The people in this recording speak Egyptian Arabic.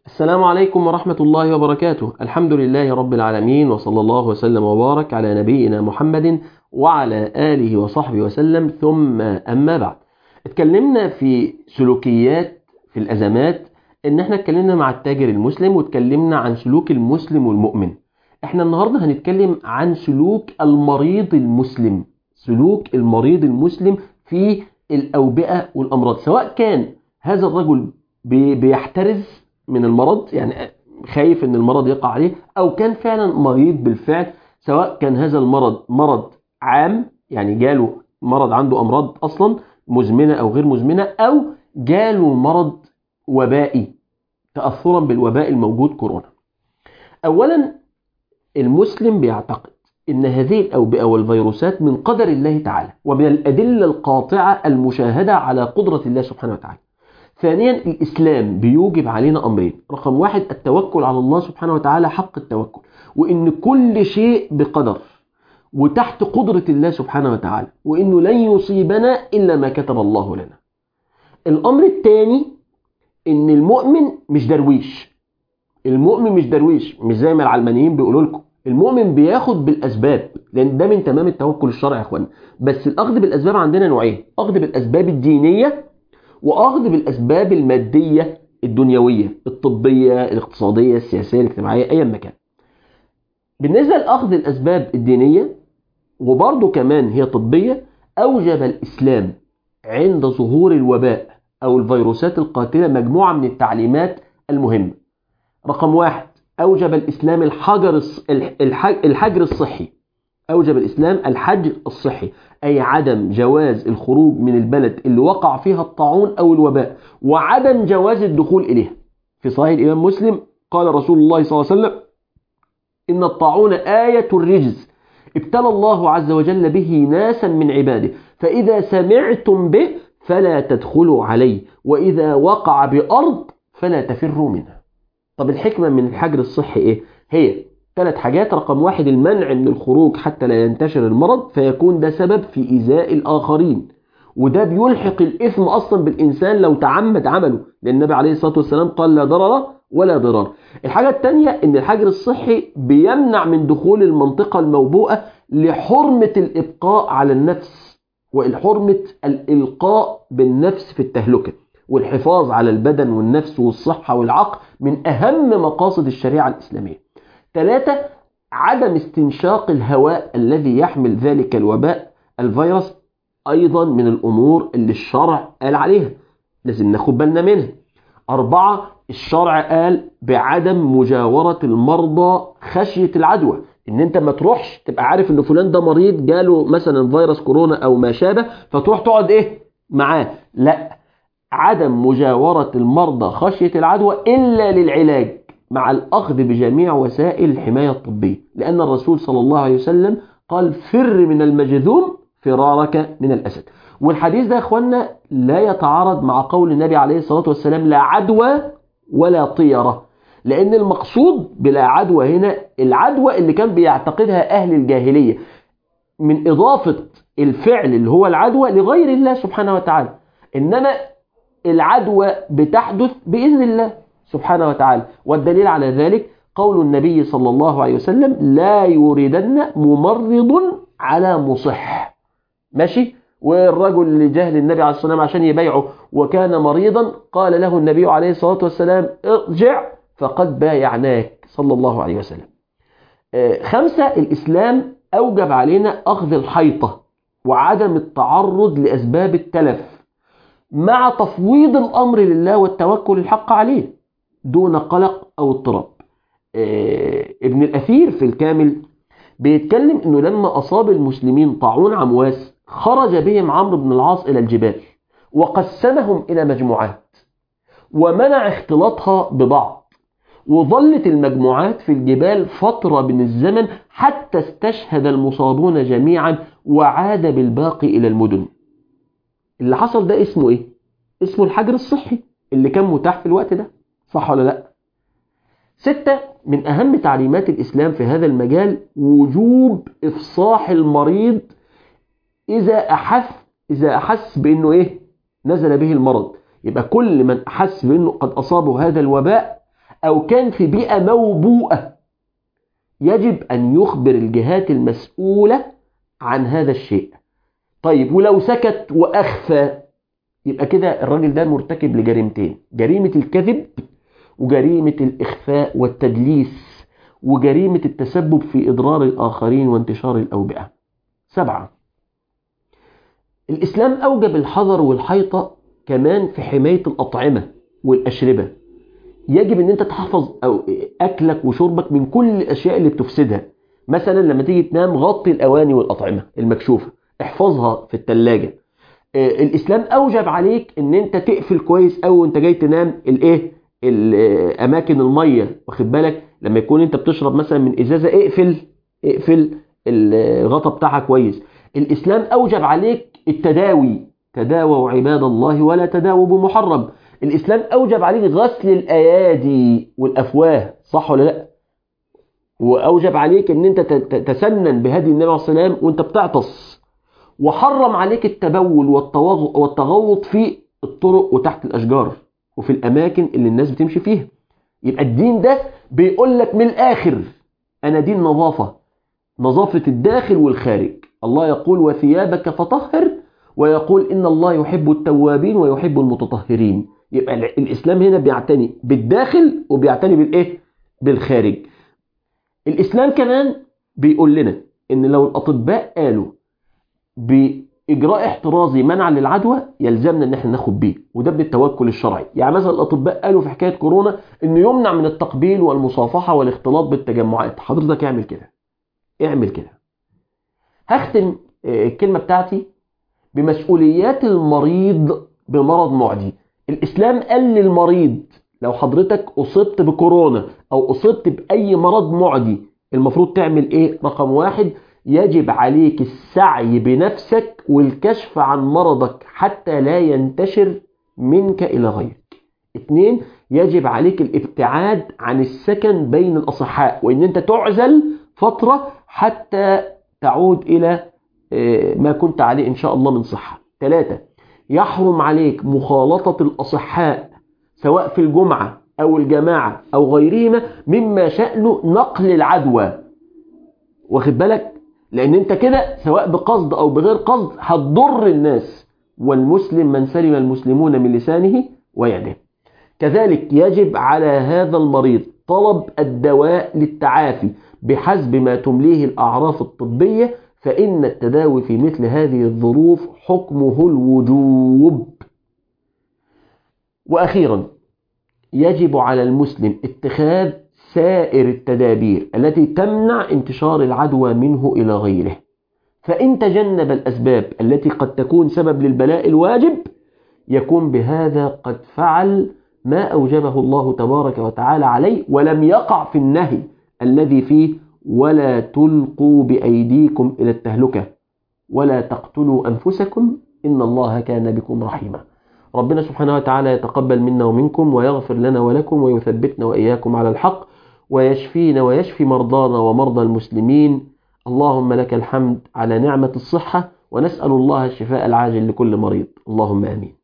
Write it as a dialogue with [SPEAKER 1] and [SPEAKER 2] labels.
[SPEAKER 1] السلام عليكم ورحمة الله وبركاته الحمد لله رب العالمين وصلى الله وسلم وبارك على نبينا محمد وعلى آله وصحبه وسلم ثم أما بعد اتكلمنا في سلوكيات في الأزمات ان احنا اتكلمنا مع التاجر المسلم واتكلمنا عن سلوك المسلم والمؤمن احنا النهاردة هنتكلم عن سلوك المريض المسلم سلوك المريض المسلم في الأوبئة والأمراض سواء كان هذا الرجل بي- بيحترز من المرض يعني خايف ان المرض يقع عليه او كان فعلا مريض بالفعل سواء كان هذا المرض مرض عام يعني جاله مرض عنده امراض اصلا مزمنه او غير مزمنه او جاله مرض وبائي تاثرا بالوباء الموجود كورونا. اولا المسلم بيعتقد ان هذه الاوبئه والفيروسات من قدر الله تعالى ومن الادله القاطعه المشاهده على قدره الله سبحانه وتعالى. ثانيا الإسلام بيوجب علينا أمرين رقم واحد التوكل على الله سبحانه وتعالى حق التوكل وإن كل شيء بقدر وتحت قدرة الله سبحانه وتعالى وإنه لن يصيبنا إلا ما كتب الله لنا الأمر الثاني إن المؤمن مش درويش المؤمن مش درويش مش زي ما العلمانيين بيقولوا لكم المؤمن بياخد بالأسباب لأن ده من تمام التوكل الشرعي يا إخوانا بس الأخذ بالأسباب عندنا نوعين أخذ بالأسباب الدينية واخذ بالاسباب الماديه الدنيويه الطبيه الاقتصاديه السياسيه الاجتماعيه ايا ما كان بالنسبه لاخذ الاسباب الدينيه وبرضه كمان هي طبيه اوجب الاسلام عند ظهور الوباء او الفيروسات القاتله مجموعه من التعليمات المهمه رقم واحد اوجب الاسلام الحجر الص- الح- الحجر الصحي أوجب الإسلام الحجر الصحي أي عدم جواز الخروج من البلد اللي وقع فيها الطاعون أو الوباء وعدم جواز الدخول إليها في صحيح الإمام مسلم قال رسول الله صلى الله عليه وسلم إن الطاعون آية الرجز ابتلى الله عز وجل به ناسا من عباده فإذا سمعتم به فلا تدخلوا عليه وإذا وقع بأرض فلا تفروا منها طب الحكمة من الحجر الصحي إيه؟ هي ثلاث حاجات رقم واحد المنع من الخروج حتى لا ينتشر المرض فيكون ده سبب في إيذاء الآخرين وده بيلحق الإثم أصلا بالإنسان لو تعمد عمله لأن النبي عليه الصلاة والسلام قال لا ضرر ولا ضرار الحاجة الثانية إن الحجر الصحي بيمنع من دخول المنطقة الموبوءة لحرمة الإبقاء على النفس وحرمة الإلقاء بالنفس في التهلكة والحفاظ على البدن والنفس والصحة والعقل من أهم مقاصد الشريعة الإسلامية ثلاثة عدم استنشاق الهواء الذي يحمل ذلك الوباء الفيروس أيضا من الأمور اللي الشرع قال عليها لازم ناخد بالنا منها أربعة الشرع قال بعدم مجاورة المرضى خشية العدوى إن أنت ما تروحش تبقى عارف إن فلان ده مريض جاله مثلا فيروس كورونا أو ما شابه فتروح تقعد إيه معاه لا عدم مجاورة المرضى خشية العدوى إلا للعلاج مع الأخذ بجميع وسائل الحماية الطبية لأن الرسول صلى الله عليه وسلم قال فر من المجذوم فرارك من الأسد والحديث ده يا أخوانا لا يتعارض مع قول النبي عليه الصلاة والسلام لا عدوى ولا طيرة لأن المقصود بلا عدوى هنا العدوى اللي كان بيعتقدها أهل الجاهلية من إضافة الفعل اللي هو العدوى لغير الله سبحانه وتعالى إنما العدوى بتحدث بإذن الله سبحانه وتعالى والدليل على ذلك قول النبي صلى الله عليه وسلم لا يوردن ممرض على مصح ماشي والرجل اللي جهل النبي عليه الصلاة والسلام عشان يبيعه وكان مريضا قال له النبي عليه الصلاة والسلام ارجع فقد بايعناك صلى الله عليه وسلم آه، خمسة الإسلام أوجب علينا أخذ الحيطة وعدم التعرض لأسباب التلف مع تفويض الأمر لله والتوكل الحق عليه دون قلق أو اضطراب آه، ابن الأثير في الكامل بيتكلم انه لما اصاب المسلمين طاعون عمواس خرج بهم عمرو بن العاص الى الجبال وقسمهم الى مجموعات ومنع اختلاطها ببعض وظلت المجموعات في الجبال فترة من الزمن حتى استشهد المصابون جميعا وعاد بالباقي إلى المدن اللي حصل ده اسمه ايه؟ اسمه الحجر الصحي اللي كان متاح في الوقت ده صح ولا لا؟ ستة من أهم تعليمات الإسلام في هذا المجال وجوب إفصاح المريض إذا أحس إذا أحس بأنه إيه نزل به المرض يبقى كل من أحس بأنه قد أصابه هذا الوباء أو كان في بيئة موبوءة يجب أن يخبر الجهات المسؤولة عن هذا الشيء طيب ولو سكت وأخفى يبقى كده الراجل ده مرتكب لجريمتين جريمة الكذب وجريمة الإخفاء والتدليس وجريمة التسبب في إضرار الآخرين وانتشار الأوبئة سبعة الإسلام أوجب الحذر والحيطة كمان في حماية الأطعمة والأشربة يجب ان انت تحفظ أو اكلك وشربك من كل الاشياء اللي بتفسدها مثلا لما تيجي تنام غطي الاواني والاطعمه المكشوفه احفظها في الثلاجه الاسلام اوجب عليك ان انت تقفل كويس قوي وانت جاي تنام الايه اماكن الميه واخد بالك لما يكون انت بتشرب مثلا من ازازه اقفل اقفل الغطا بتاعها كويس الاسلام اوجب عليك التداوي تداووا عباد الله ولا تداووا بمحرم الإسلام أوجب عليك غسل الأيادي والأفواه صح ولا لا وأوجب عليك أن أنت تسنن بهدي النبي عليه الصلاة والسلام وأنت بتعطس وحرم عليك التبول والتغوط في الطرق وتحت الأشجار وفي الأماكن اللي الناس بتمشي فيها يبقى الدين ده بيقول لك من الآخر أنا دين نظافة نظافة الداخل والخارج الله يقول وثيابك فطهر ويقول إن الله يحب التوابين ويحب المتطهرين يبقى الإسلام هنا بيعتني بالداخل وبيعتني بالإيه؟ بالخارج الإسلام كمان بيقول لنا إن لو الأطباء قالوا بإجراء احترازي منع للعدوى يلزمنا إن احنا ناخد بيه وده بالتوكل الشرعي يعني مثلا الأطباء قالوا في حكاية كورونا إنه يمنع من التقبيل والمصافحة والاختلاط بالتجمعات حضرتك اعمل كده اعمل كده هختم الكلمة بتاعتي بمسؤوليات المريض بمرض معدي الإسلام قال للمريض لو حضرتك أصبت بكورونا أو أصبت بأي مرض معدي المفروض تعمل إيه؟ رقم واحد يجب عليك السعي بنفسك والكشف عن مرضك حتى لا ينتشر منك إلى غيرك اثنين يجب عليك الابتعاد عن السكن بين الأصحاء وإن أنت تعزل فترة حتى تعود إلى ما كنت عليه إن شاء الله من صحة ثلاثة يحرم عليك مخالطة الأصحاء سواء في الجمعة أو الجماعة أو غيرهما مما شأنه نقل العدوى واخد بالك لأن أنت كده سواء بقصد أو بغير قصد هتضر الناس والمسلم من سلم المسلمون من لسانه ويده كذلك يجب على هذا المريض طلب الدواء للتعافي بحسب ما تمليه الأعراف الطبية فإن التداوي في مثل هذه الظروف حكمه الوجوب وأخيرا يجب على المسلم اتخاذ سائر التدابير التي تمنع انتشار العدوى منه إلى غيره فإن تجنب الأسباب التي قد تكون سبب للبلاء الواجب يكون بهذا قد فعل ما أوجبه الله تبارك وتعالى عليه ولم يقع في النهي الذي فيه ولا تلقوا بأيديكم إلى التهلكة ولا تقتلوا أنفسكم إن الله كان بكم رحيما ربنا سبحانه وتعالى يتقبل منا ومنكم ويغفر لنا ولكم ويثبتنا وإياكم على الحق ويشفينا ويشفي مرضانا ومرضى المسلمين اللهم لك الحمد على نعمة الصحة ونسأل الله الشفاء العاجل لكل مريض اللهم آمين